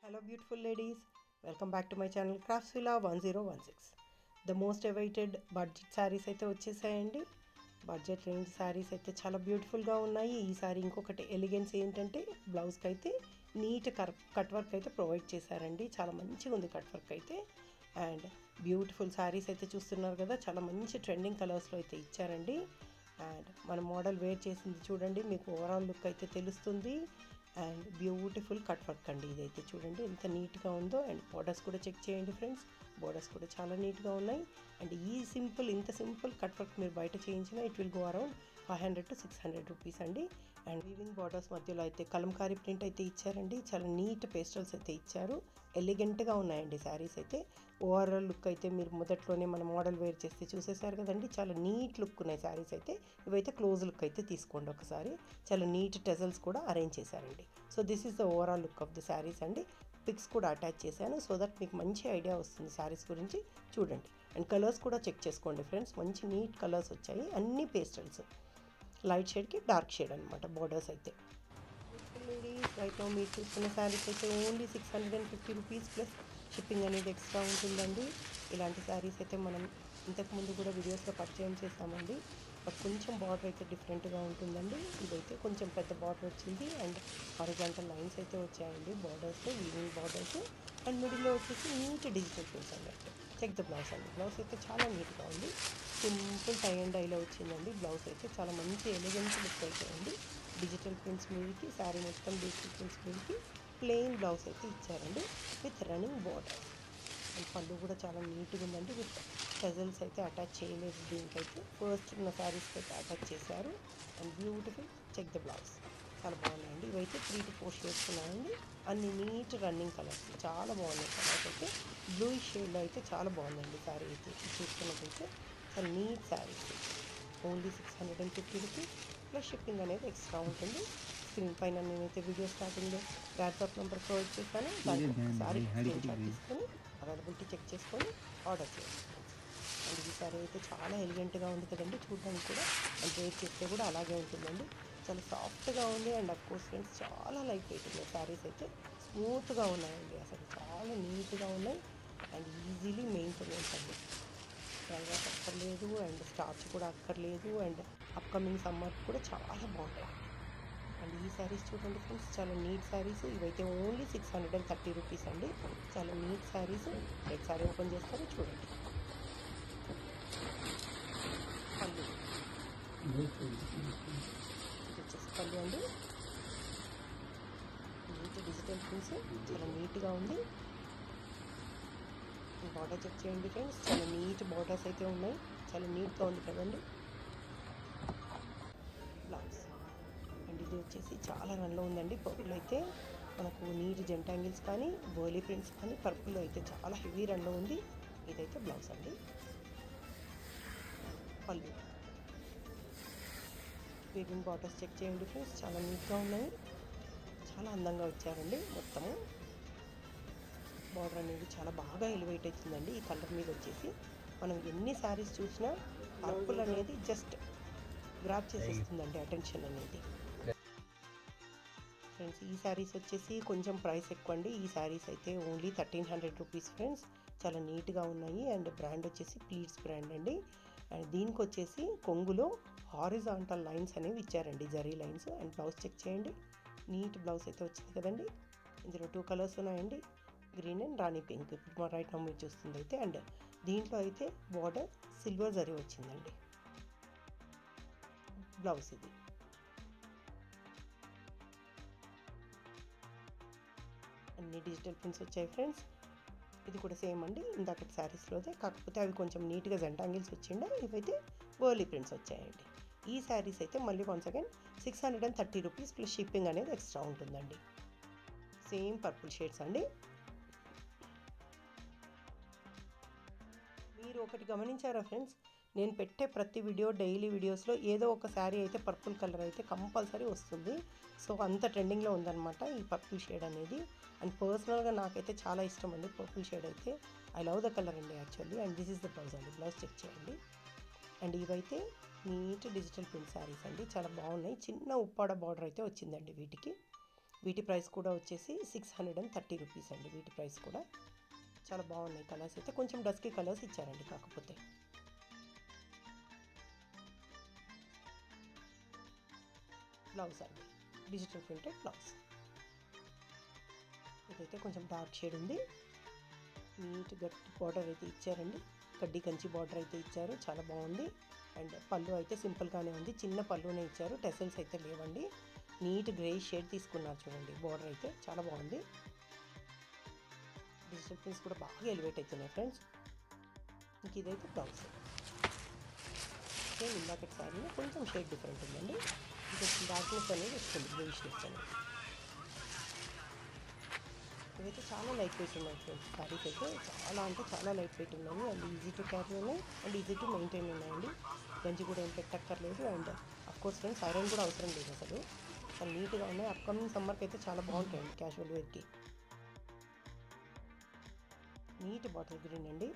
Hello, beautiful ladies. Welcome back to my channel Craftsvilla one zero one six the most awaited budget saris అయితే వచ్చేసాయండి budget range saris అయితే చాలా బ్యూటిఫుల్గా ఉన్నాయి ఈ సారీ ఇంకొకటి ఎలిగెన్స్ ఏంటంటే బ్లౌజ్కి అయితే నీట్ కర్ కట్ వర్క్ అయితే ప్రొవైడ్ చేశారండి చాలా మంచిగా ఉంది కట్ వర్క్ అయితే అండ్ బ్యూటిఫుల్ శారీస్ అయితే చూస్తున్నారు కదా చాలా మంచి ట్రెండింగ్ కలర్స్లో అయితే ఇచ్చారండి అండ్ మన మోడల్ వేర్ చేసింది చూడండి మీకు ఓవరాల్ లుక్ అయితే తెలుస్తుంది అండ్ బ్యూటిఫుల్ కట్ వర్క్ అండి ఇదైతే చూడండి ఎంత నీట్గా ఉందో అండ్ బోర్డర్స్ కూడా చెక్ చేయండి ఫ్రెండ్స్ బోర్డర్స్ కూడా చాలా నీట్గా ఉన్నాయి అండ్ ఈ సింపుల్ ఇంత సింపుల్ కట్ వర్క్ మీరు బయట చేయించిన it will go around five hundred to six hundred rupees అండి అండ్ వీవింగ్ బార్డర్స్ మధ్యలో అయితే కలంకారీ ప్రింట్ అయితే ఇచ్చారండి చాలా నీట్ పేస్టల్స్ అయితే ఇచ్చారు ఎలిగెంట్గా ఉన్నాయండి శారీస్ అయితే ఓవరాల్ లుక్ అయితే మీరు మొదట్లోనే మన మోడల్ వేర్ చేస్తే చూసేసారు కదండి చాలా నీట్ లుక్ ఉన్నాయి శారీస్ అయితే ఇవైతే క్లోజ్ లుక్ అయితే తీసుకోండి ఒకసారి చాలా నీట్ టెజల్స్ కూడా అరేంజ్ చేశారండి so this is the overall look of the saris అండి పిక్స్ కూడా అటాచ్ చేశాను సో దట్ మీకు మంచి ఐడియా వస్తుంది శారీస్ గురించి చూడండి అండ్ కలర్స్ కూడా చెక్ చేసుకోండి ఫ్రెండ్స్ మంచి నీట్ కలర్స్ వచ్చాయి అన్ని పేస్టల్స్ లైట్ షేడ్కి డార్క్ షేడ్ అనమాట బార్డర్స్ అయితే లేడీస్ రైట్ నో మీరు చూస్తున్న శారీస్ అయితే only six hundred and fifty rupees plus shipping అనేది ఎక్స్ట్రా ఉంటుందండి ఇలాంటి శారీస్ అయితే మనం ఇంతకుముందు కూడా వీడియోస్లో పరిచయం చేస్తామండి బట్ కొంచెం బార్డర్ అయితే డిఫరెంట్గా ఉంటుందండి ఇదైతే కొంచెం పెద్ద బార్డర్ వచ్చింది అండ్ హారిజాంటల్ లైన్స్ అయితే వచ్చాయండి బార్డర్స్ వీవింగ్ బార్డర్స్ అండ్ మిడిల్లో వచ్చేసి నీట్ డిజిటల్ ప్రింట్స్ అన్నట్టు చెక్ ద బ్లౌజ్ అండి బ్లౌజ్ అయితే చాలా నీట్గా ఉంది సింపుల్ టై అండ్ డైలో వచ్చిందండి బ్లౌజ్ అయితే చాలా మంచి ఎలిగెన్స్ లుక్ అయితే ఉంది డిజిటల్ ప్రింట్స్ మీదకి శారీ మొత్తం డిజిటల్ ప్రింట్స్ మీదకి ప్లెయిన్ బ్లౌజ్ అయితే ఇచ్చారండి విత్ రన్నింగ్ బార్డర్ అండ్ పళ్ళు కూడా చాలా నీట్గా ఉందండి విత్ పెజల్స్ అయితే అటాచ్ చేయలేదు దీనికైతే ఫస్ట్ ఉన్న శారీస్కి అయితే అటాచ్ చేశారు and beautiful check the blouse చాలా బాగున్నాయండి ఇవైతే త్రీ టు ఫోర్ షేడ్స్ ఉన్నాయండి అన్ని నీట్ రన్నింగ్ కలర్స్ చాలా బాగున్నాయి కలర్స్ అయితే బ్లూ షేడ్లో అయితే చాలా బాగుందండి శారీ అయితే చూసుకున్నట్టయితే చాలా neat saris only six hundred and fifty rupees plus shipping అనేది ఎక్స్ట్రా ఉంటుంది స్క్రీన్ పైన నేనైతే వీడియో స్టార్టింగ్లో వాట్సాప్ నెంబర్ ప్రొవైడ్ చేశాను దానికి ఒకసారి స్క్రీన్ షాట్ తీసుకొని అవైలబిలిటీ చెక్ చేసుకొని ఆర్డర్ చేయండి అండ్ ఈ సారీ అయితే చాలా ఎలిగెంట్గా ఉంది కదండి చూడడానికి కూడా అండ్ రేట్ చేస్తే కూడా అలాగే ఉంటుందండి చాలా సాఫ్ట్గా ఉంది అండ్ అఫ్ కోర్స్ ఫ్రెండ్స్ చాలా లైట్ వెయిట్ ఉన్నాయి శారీస్ అయితే స్మూత్గా ఉన్నాయండి అసలు చాలా నీట్గా ఉన్నాయి అండ్ ఈజీలీ మెయింటెనెన్స్ అండి డ్రైవర్స్ అక్కర్లేదు అండ్ స్టార్చ్ కూడా అక్కర్లేదు అండ్ అప్కమింగ్ సమ్మర్ కూడా చాలా బాగుంటాయి అండ్ ఈ శారీస్ చూడండి ఫ్రెండ్స్ చాలా నీట్ శారీస్ ఇవైతే only six hundred and thirty rupees అండి చాలా neat saris red sari open చేస్తారో చూడండి పళ్ళు ఇది వచ్చేసి పళ్ళు అండి నీట్ డిజిటల్ ప్రింట్స్ చాలా నీట్గా ఉంది బార్డర్ చెక్ చేయండి ఫ్రెండ్స్ చాలా నీట్ బార్డర్స్ అయితే ఉన్నాయి చాలా నీట్గా ఉంది కదండి బ్లౌజ్ అండ్ ఇది వచ్చేసి చాలా రన్లో ఉందండి పర్పుల్ అయితే మనకు నీట్ జెంటాంగిల్స్ కానీ బోలీ ప్రింట్స్ కానీ పర్పుల్ అయితే చాలా హెవీ రన్లో ఉంది ఇదైతే బ్లౌజ్ అండి పళ్ళు వీవింగ్ బాటర్స్ చెక్ చేయండి ఫ్రెండ్స్ చాలా నీట్గా ఉన్నాయి చాలా అందంగా వచ్చారండి మొత్తము బార్డర్ అనేది చాలా బాగా ఎలివేట్ అవుతుందండి ఈ కలర్ మీద వచ్చేసి మనం ఎన్ని శారీస్ చూసినా పర్పుల్ అనేది జస్ట్ గ్రాప్ చేసేస్తుందండి అటెన్షన్ అనేది ఫ్రెండ్స్ ఈ శారీస్ వచ్చేసి కొంచెం ప్రైస్ ఎక్కువ అండి ఈ శారీస్ అయితే only thirteen hundred rupees friends చాలా నీట్గా ఉన్నాయి అండ్ బ్రాండ్ వచ్చేసి ప్లీట్స్ బ్రాండ్ అండి అండ్ దీనికి వచ్చేసి కొంగులో హారిజాంటల్ లైన్స్ అనేవి ఇచ్చారండి zari lines and blouse check చేయండి నీట్ బ్లౌజ్ అయితే వచ్చింది కదండి ఇందులో టూ కలర్స్ ఉన్నాయండి గ్రీన్ అండ్ రాణి పింక్ ఇప్పుడు మా రైట్ మీరు చూస్తుంది అయితే అండ్ దీంట్లో అయితే బార్డర్ సిల్వర్ జరీ వచ్చిందండి బ్లౌజ్ ఇది అన్ని డిజిటల్ ప్రింట్స్ వచ్చాయి ఫ్రెండ్స్ ఇది కూడా సేమ్ అండి ఇందాకటి శారీస్లోదే కాకపోతే అవి కొంచెం నీట్గా జంటాంగిల్స్ వచ్చిండే ఇవైతే వర్లీ ప్రింట్స్ వచ్చాయండి ఈ శారీస్ అయితే మళ్ళీ once again six hundred and thirty rupees plus shipping అనేది ఎక్స్ట్రా ఉంటుందండి సేమ్ పర్పుల్ షేడ్స్ అండి మీరు ఒకటి గమనించారా ఫ్రెండ్స్ నేను పెట్టే ప్రతి వీడియో డైలీ వీడియోస్లో ఏదో ఒక శారీ అయితే పర్పుల్ కలర్ అయితే కంపల్సరీ వస్తుంది సో అంత ట్రెండింగ్లో ఉందన్నమాట ఈ పర్పుల్ షేడ్ అనేది అండ్ పర్సనల్గా నాకైతే చాలా ఇష్టం అండి పర్పుల్ షేడ్ అయితే ఐ లవ్ ద కలర్ అండి actually and this is the blouse అండి బ్లౌజ్ చెక్ చేయండి అండ్ ఇవైతే నీట్ డిజిటల్ ప్రింట్ శారీస్ అండి చాలా బాగున్నాయి చిన్న ఉప్పాడ బార్డర్ అయితే వచ్చిందండి వీటికి వీటి ప్రైస్ కూడా వచ్చేసి six hundred and thirty rupees అండి వీటి ప్రైస్ కూడా చాలా బాగున్నాయి కలర్స్ అయితే కొంచెం డస్కీ కలర్స్ ఇచ్చారండి కాకపోతే బ్లౌజ్ అండి డిజిటల్ ప్రింటెడ్ బ్లౌజ్ ఇదైతే కొంచెం డార్క్ షేడ్ ఉంది నీట్ గట్టి బార్డర్ అయితే ఇచ్చారండి కడ్డీ కంచి బార్డర్ అయితే ఇచ్చారు చాలా బాగుంది అండ్ పళ్ళు అయితే సింపుల్గానే ఉంది చిన్న పళ్ళునే ఇచ్చారు టెసల్స్ అయితే లేవండి నీట్ గ్రే షేడ్ తీసుకున్నారు చూడండి బార్డర్ అయితే చాలా బాగుంది డిజిటల్ ప్రింట్స్ కూడా బాగా ఎలివేట్ అవుతున్నాయి ఫ్రెండ్స్ ఇంక ఇదైతే బ్లౌజ్ సేమ్ ఇందాక శారీలో కొంచెం షేడ్ డిఫరెంట్ ఉందండి ఇంకొంచెం డార్క్నెస్ అనేది వస్తుంది గ్రేషియస్ అనేది ఇవైతే చాలా లైట్ వెయిట్ ఉన్నాయి ఫ్రెండ్స్ శారీస్ అయితే చాలా అంటే చాలా లైట్ వెయిట్ ఉన్నాయి అండ్ ఈజీ టు క్యారీ ఉన్నాయి అండ్ ఈజీ టు మెయింటైన్ ఉన్నాయండి గంజి కూడా ఏం పెట్టక్కర్లేదు and of course friends iron కూడా అవసరం లేదు అసలు చాలా నీట్గా ఉన్నాయి అప్కమింగ్ సమ్మర్కి అయితే చాలా బాగుంటాయండి క్యాజువల్ వేర్కి నీట్ బాటిల్ గ్రీన్ అండి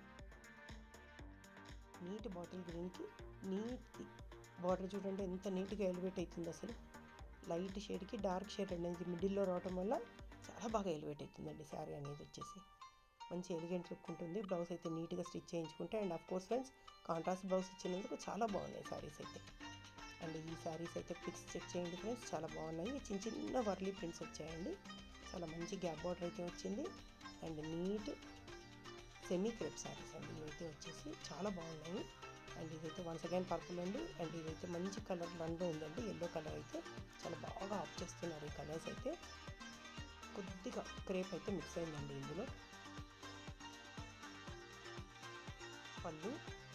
నీట్ బాటిల్ గ్రీన్కి నీట్ బార్డర్ చూడండి ఎంత నీట్గా ఎలివేట్ అవుతుంది అసలు లైట్ షేడ్కి డార్క్ షేడ్ అనేది మిడిల్లో రావటం వల్ల చాలా బాగా ఎలివేట్ అవుతుందండి శారీ అనేది వచ్చేసి మంచి ఎలిగెంట్ లుక్ ఉంటుంది బ్లౌజ్ అయితే నీట్గా స్టిచ్ చేయించుకుంటే and of course friends contrast blouse ఇచ్చినందుకు చాలా బాగున్నాయి శారీస్ అయితే అండ్ ఈ శారీస్ అయితే పిక్స్ చెక్ చేయండి ఫ్రెండ్స్ చాలా బాగున్నాయి చిన్న చిన్న వర్లీ ప్రింట్స్ వచ్చాయండి చాలా మంచి గ్యాప్ బార్డర్ అయితే వచ్చింది and neat semi crepe saris అండి ఇవైతే వచ్చేసి చాలా బాగున్నాయి అండ్ ఇదైతే వన్స్ అగైన్ పర్పుల్ అండి అండ్ ఇదైతే మంచి కలర్ రంగు ఉందండి ఎల్లో కలర్ అయితే చాలా బాగా ఆఫ్ చేస్తున్నారు ఈ కలర్స్ అయితే కొద్దిగా క్రేప్ అయితే మిక్స్ అయిందండి ఇందులో పళ్ళు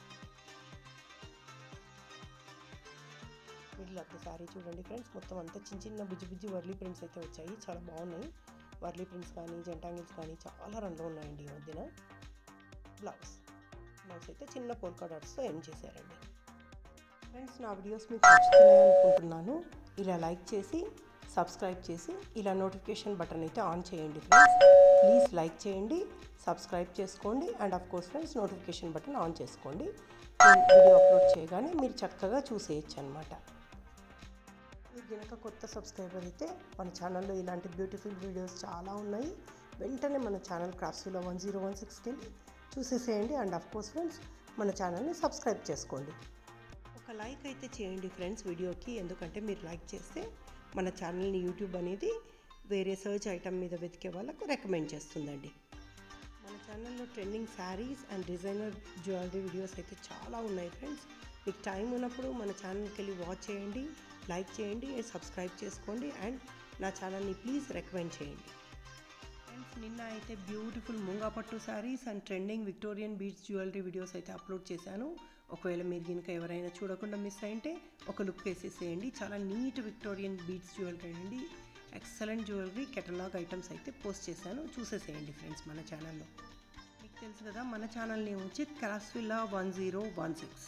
మిడిల్ ఆఫ్ ద శారీ చూడండి ఫ్రెండ్స్ మొత్తం అంతా చిన్న చిన్న బుజ్జి బుజ్జి వర్లీ ప్రింట్స్ అయితే వచ్చాయి చాలా బాగున్నాయి వర్లీ ప్రింట్స్ కానీ జంటాంగిల్స్ కానీ చాలా రంగులు ఉన్నాయండి ఈ మధ్యన బ్లౌజ్ బ్లౌజ్ అయితే చిన్న పోల్కా డాట్స్తో ఎండ్ చేశారండి ఫ్రెండ్స్ నా వీడియోస్ మీకు నచ్చుతున్నాయి అనుకుంటున్నాను ఇలా లైక్ చేసి సబ్స్క్రైబ్ చేసి ఇలా నోటిఫికేషన్ బటన్ అయితే ఆన్ చేయండి ఫ్రెండ్స్ ప్లీజ్ లైక్ చేయండి సబ్స్క్రైబ్ చేసుకోండి and of course friends notification button on చేసుకోండి నేను వీడియో అప్లోడ్ చేయగానే మీరు చక్కగా చూసేయచ్చు అనమాట మీరు కనుక కొత్త సబ్స్క్రైబర్ అయితే మన ఛానల్లో ఇలాంటి బ్యూటిఫుల్ వీడియోస్ చాలా ఉన్నాయి వెంటనే మన ఛానల్ క్రాఫ్ట్స్లో వన్ జీరో వన్ సిక్స్కి వెళ్ళి చూసేసేయండి అండ్ ఆఫ్ కోర్స్ ఫ్రెండ్స్ మన ఛానల్ని సబ్స్క్రైబ్ చేసుకోండి ఒక లైక్ అయితే చేయండి ఫ్రెండ్స్ వీడియోకి ఎందుకంటే మీరు లైక్ చేస్తే మన ఛానల్ని యూట్యూబ్ అనేది వేరే సర్చ్ ఐటమ్ మీద వెతికే వాళ్ళకు రికమెండ్ చేస్తుందండి మన ఛానల్లో trending saris and designer jewellery videos అయితే చాలా ఉన్నాయి ఫ్రెండ్స్ మీకు టైం ఉన్నప్పుడు మన ఛానల్కి వెళ్ళి వాచ్ చేయండి లైక్ చేయండి సబ్స్క్రైబ్ చేసుకోండి అండ్ నా ఛానల్ని ప్లీజ్ రికమెండ్ చేయండి ఫ్రెండ్స్ నిన్న అయితే బ్యూటిఫుల్ ముంగా పట్టు saris and trending Victorian beads jewellery videos అయితే అప్లోడ్ చేశాను ఒకవేళ మీరు కనుక ఎవరైనా చూడకుండా మిస్ అయింటే ఒక లుక్ వేసేసేయండి చాలా నీట్ విక్టోరియన్ బీడ్స్ జ్యువెలరీ అండి ఎక్సలెంట్ జ్యువెలరీ కెటలాగ్ ఐటమ్స్ అయితే పోస్ట్ చేశాను చూసేసేయండి ఫ్రెండ్స్ మన ఛానల్లో మీకు తెలుసు కదా మన ఛానల్ నేమ్ వచ్చి Craftsvilla one zero one six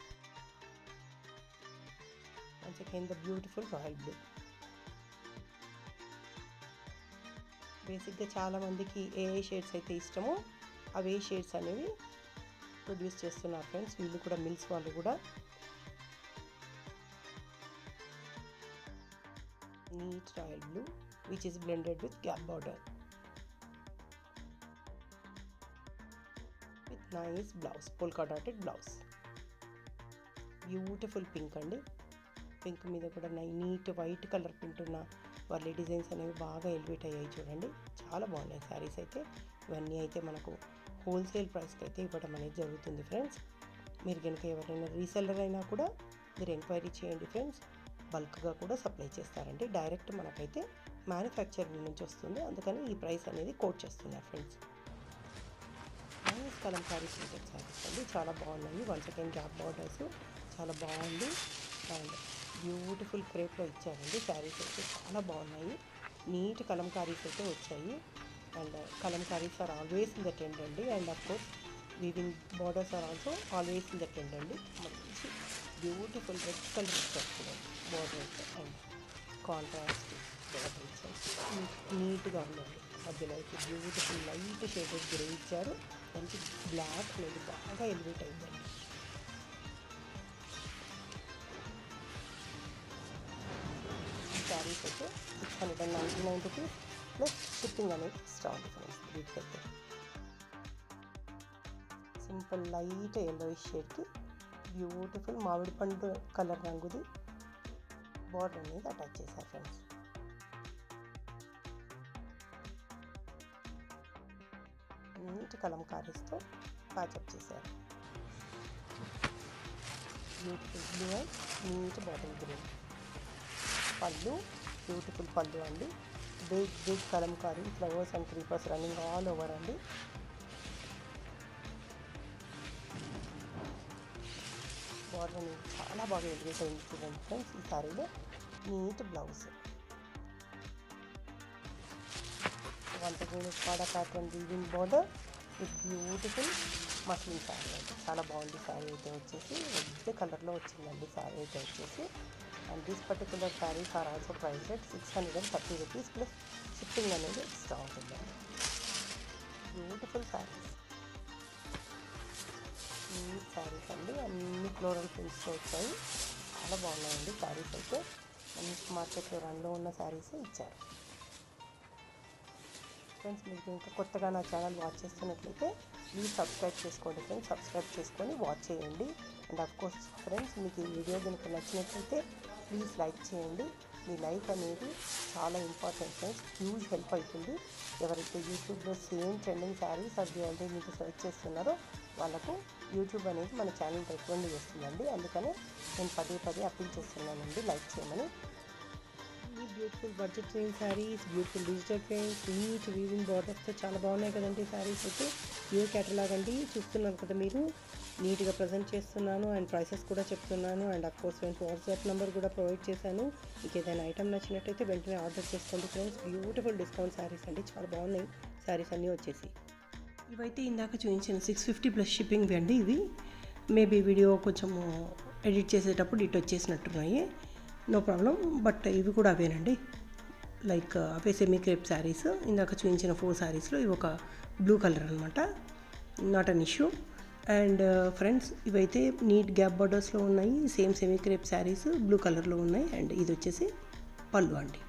once again the beautiful royal blue బేసిక్గా చాలామందికి ఏ ఏ షేడ్స్ అయితే ఇష్టమో అవే షేడ్స్ అనేవి ప్రొడ్యూస్ చేస్తున్నారు ఫ్రెండ్స్ వీళ్ళు కూడా మిల్స్ వాళ్ళు కూడా neat royal blue which is blended with gap border with nice blouse polka dotted blouse beautiful pink అండి పింక్ మీద కూడా నీట్ వైట్ కలర్ ప్రింట్ ఉన్న వాళ్ళ డిజైన్స్ అనేవి బాగా ఎలివేట్ అయ్యాయి చూడండి చాలా బాగున్నాయి శారీస్ అయితే ఇవన్నీ అయితే మనకు హోల్సేల్ ప్రైస్కి అయితే ఇవ్వడం అనేది జరుగుతుంది ఫ్రెండ్స్ మీరు కనుక ఎవరైనా రీసెల్లర్ అయినా కూడా మీరు ఎంక్వైరీ చేయండి ఫ్రెండ్స్ బల్క్గా కూడా సప్లై చేస్తారండి డైరెక్ట్ మనకైతే మ్యానుఫ్యాక్చరింగ్ నుంచి వస్తుంది అందుకని ఈ ప్రైస్ అనేది కోట్ చేస్తున్నారు friends nice Kalamkari printed saris అండి చాలా బాగున్నాయి వన్ సెకండ్ గ్యాప్ బార్డర్స్ చాలా బాగుంది అండ్ బ్యూటిఫుల్ క్రేప్లో ఇచ్చారండి శారీస్ అయితే చాలా బాగున్నాయి నీట్ కలంకారీస్ అయితే వచ్చాయి and Kalamkaris are always in the trend అండి and of course weaving borders are also always in the trend అండి మంచి బ్యూటిఫుల్ రెడ్ కలర్ ఇచ్చారు చూడండి బార్డర్ అయితే అండ్ కాంట్రాస్ట్ బార్డర్ నీట్గా ఉందండి మధ్యలో అయితే బ్యూటిఫుల్ లైట్ షేడెడ్ గ్రే ఇచ్చారు మంచి బ్లాక్ అనేది బాగా ఎలివేట్ అయిందండి శారీస్ అయితే six hundred and ninety nine rupees plus shipping అనేది ఎక్స్ట్రా ఉంది ఫ్రెండ్స్ వీటికైతే సింపుల్ లైట్ ఎల్లో షేడ్కి బ్యూటిఫుల్ మామిడి పండు కలర్ రంగుది బార్డర్ అనేది అటాచ్ చేశారు ఫ్రెండ్స్ నీట్ కలంకారీస్తో ప్యాచప్ చేశారు beautiful blue and neat bottle green పళ్ళు బ్యూటిఫుల్ పళ్ళు అండి big big Kalamkari flowers and creepers running all over అండి బార్డర్ అనేది చాలా బాగా ఎలివేట్ అయింది చూడండి ఫ్రెండ్స్ ఈ సారీలో నీట్ బ్లౌజ్ వంట పాడ pattern weaving border with beautiful muslin sari అంటే చాలా బాగుంది శారీ అయితే వచ్చేసి రెడ్ కలర్లో వచ్చిందండి శారీ అయితే వచ్చేసి and this particular saris are also price rate six hundred and thirty rupees plus shipping అనేది ఎక్స్ట్రా ఉంటుందండి బ్యూటిఫుల్ శారీస్ ఈ శారీస్ అండి అన్ని ఫ్లోరల్ ప్రింట్స్తో వచ్చాయి చాలా బాగున్నాయండి శారీస్ అయితే మంచి మార్కెట్లో రన్లో ఉన్న శారీస్ ఇచ్చారు ఫ్రెండ్స్ మీకు ఇంకా కొత్తగా నా ఛానల్ వాచ్ చేస్తున్నట్లయితే ప్లీజ్ సబ్స్క్రైబ్ చేసుకోండి ఫ్రెండ్స్ సబ్స్క్రైబ్ చేసుకొని వాచ్ చేయండి అండ్ అఫ్ కోర్స్ ఫ్రెండ్స్ మీకు ఈ వీడియో కనుక నచ్చినట్లయితే ప్లీజ్ లైక్ చేయండి మీ లైక్ అనేది చాలా ఇంపార్టెంట్ ఫ్రెండ్స్ హ్యూజ్ హెల్ప్ అవుతుంది ఎవరైతే యూట్యూబ్లో సేమ్ ట్రెండింగ్ శారీస్ అది ఆల్రెడీ మీకు సెర్చ్ చేస్తున్నారో వాళ్ళకు యూట్యూబ్ అనేది మన ఛానల్ రికమెండ్ చేస్తుందండి అందుకనే నేను పదే పదే అప్పీల్ చేస్తున్నానండి లైక్ చేయమని ఈ beautiful budget range saris beautiful digital prints neat weaving బార్డర్స్తో చాలా బాగున్నాయి కదండి శారీస్ అయితే ఏ కేటలాగ్ అండి చూస్తున్నారు కదా మీరు నీట్గా ప్రజెంట్ చేస్తున్నాను అండ్ ప్రైసెస్ కూడా చెప్తున్నాను and of course friends WhatsApp number కూడా ప్రొవైడ్ చేశాను మీకు ఏదైనా ఐటమ్ నచ్చినట్టయితే వెంటనే ఆర్డర్ చేసుకోండి ఫ్రెండ్స్ బ్యూటిఫుల్ డిస్కౌంట్ శారీస్ అండి చాలా బాగున్నాయి శారీస్ అన్నీ వచ్చేసి ఇవైతే ఇందాక చూపించిన సిక్స్ ఫిఫ్టీ ప్లస్ షిప్పింగ్ అండి ఇవి మేబీ వీడియో కొంచెము ఎడిట్ చేసేటప్పుడు ఇటు వచ్చేసినట్టున్నాయి నో ప్రాబ్లం బట్ ఇవి కూడా అవేనండి లైక్ అవే సెమీ క్రేప్ శారీస్ ఇందాక చూపించిన ఫోర్ శారీస్లో ఇవి ఒక బ్లూ కలర్ అనమాట not an issue and friends ఇవైతే నీట్ గ్యాప్ బార్డర్స్లో ఉన్నాయి same semi crepe saris blue కలర్లో ఉన్నాయి అండ్ ఇది వచ్చేసి పళ్ళు అండి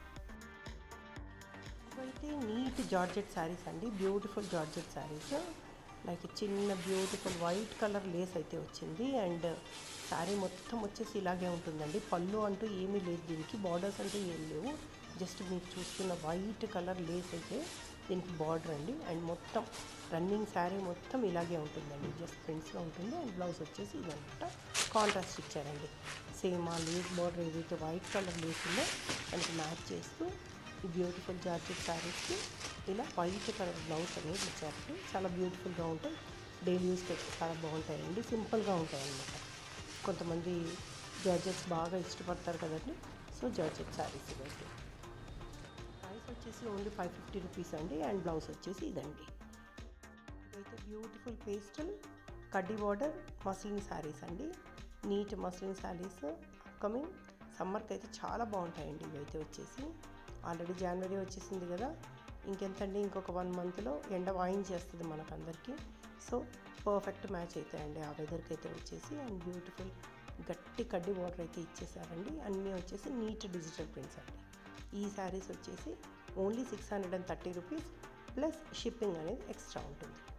ఇవైతే నీట్ జార్జెట్ శారీస్ అండి బ్యూటిఫుల్ జార్జెట్ శారీస్ లైక్ చిన్న బ్యూటిఫుల్ వైట్ కలర్ లేస్ అయితే వచ్చింది అండ్ శారీ మొత్తం వచ్చేసి ఇలాగే ఉంటుందండి పళ్ళు అంటూ ఏమీ లేదు దీనికి బార్డర్స్ అంటూ ఏం లేవు జస్ట్ మీరు చూస్తున్న వైట్ కలర్ లేస్ అయితే దీనికి బార్డర్ అండి అండ్ మొత్తం రన్నింగ్ శారీ మొత్తం ఇలాగే ఉంటుందండి జస్ట్ ప్రింట్స్లో ఉంటుంది అండ్ బ్లౌజ్ వచ్చేసి ఇదనమాట కాంట్రాస్ట్ ఇచ్చారండి సేమ్ ఆ లేస్ బార్డర్ ఏదైతే వైట్ కలర్ లేస్ ఉందో దానికి మ్యాచ్ చేస్తూ ఈ బ్యూటిఫుల్ జార్జెట్ శారీస్కి ఇలా వైట్ కలర్ బ్లౌజ్ అనేది ఇచ్చారండి చాలా బ్యూటిఫుల్గా ఉంటాయి డైలీ యూస్కి అయితే చాలా బాగుంటాయండి సింపుల్గా ఉంటాయి అన్నమాట కొంతమంది జార్జెట్స్ బాగా ఇష్టపడతారు కదండి సో జార్జెట్ శారీస్ ఇవైతే ప్రైస్ వచ్చేసి ఓన్లీ ఫైవ్ ఫిఫ్టీ రూపీస్ అండి అండ్ బ్లౌజ్ వచ్చేసి ఇదండి ఇదైతే బ్యూటిఫుల్ పేస్టల్ కడ్డీ బార్డర్ మస్లిన్ శారీస్ అండి నీట్ మస్లిన్ శారీస్ అప్కమింగ్ సమ్మర్కి అయితే చాలా బాగుంటాయండి ఇవైతే వచ్చేసి ఆల్రెడీ జనవరి వచ్చేసింది కదా ఇంకెంతండి ఇంకొక వన్ మంత్లో ఎండ వాయించేస్తుంది మనకందరికీ సో పర్ఫెక్ట్ మ్యాచ్ అవుతాయండి ఆ వెదర్కి అయితే వచ్చేసి అండ్ బ్యూటిఫుల్ గట్టి కడ్డీ బార్డర్ అయితే ఇచ్చేసారండి అన్నీ వచ్చేసి నీట్ డిజిటల్ ప్రింట్స్ అండి ఈ శారీస్ వచ్చేసి only six hundred and thirty rupees plus shipping అనేది ఎక్స్ట్రా ఉంటుంది